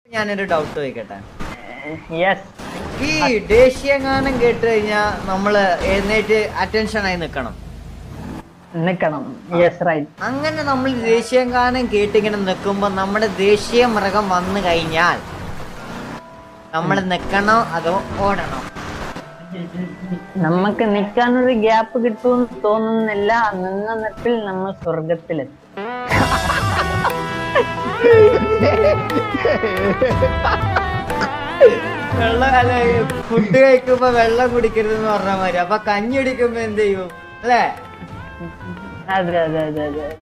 ഞാനൊരു ഡൗട്ട് ചോദിക്കട്ടെ യെസ് ഈ ദേശീയ ഗാനം കേട്ട് കഴിഞ്ഞാ നമ്മള് എഴുന്നേറ്റ് അറ്റൻഷൻ ആയി നിക്കണം നിക്കണം യെസ് റൈറ്റ് അങ്ങനെ നമ്മൾ ദേശീയ ഗാനം കേട്ടിങ്ങനെ നിൽക്കുമ്പോ നമ്മുടെ ദേശീയ മൃഗം വന്നു കഴിഞ്ഞാൽ നമ്മൾ നിക്കണോ അതോ ഓടണോ നമുക്ക് നിൽക്കാനൊരു ഗ്യാപ്പ് കിട്ടുമെന്ന് തോന്നുന്നില്ല നിന്ന നിപ്പിൽ നമ്മൾ സ്വർഗത്തിലെത്തും വെള്ളം അല്ല ഫുഡ് കഴിക്കുമ്പോ വെള്ളം കുടിക്കരുതെന്ന് പറഞ്ഞ മാതിരി അപ്പൊ കഞ്ഞി കുടിക്കുമ്പോ എന്ത് ചെയ്യും അല്ലേ അതെ അതെ അതെ അതെ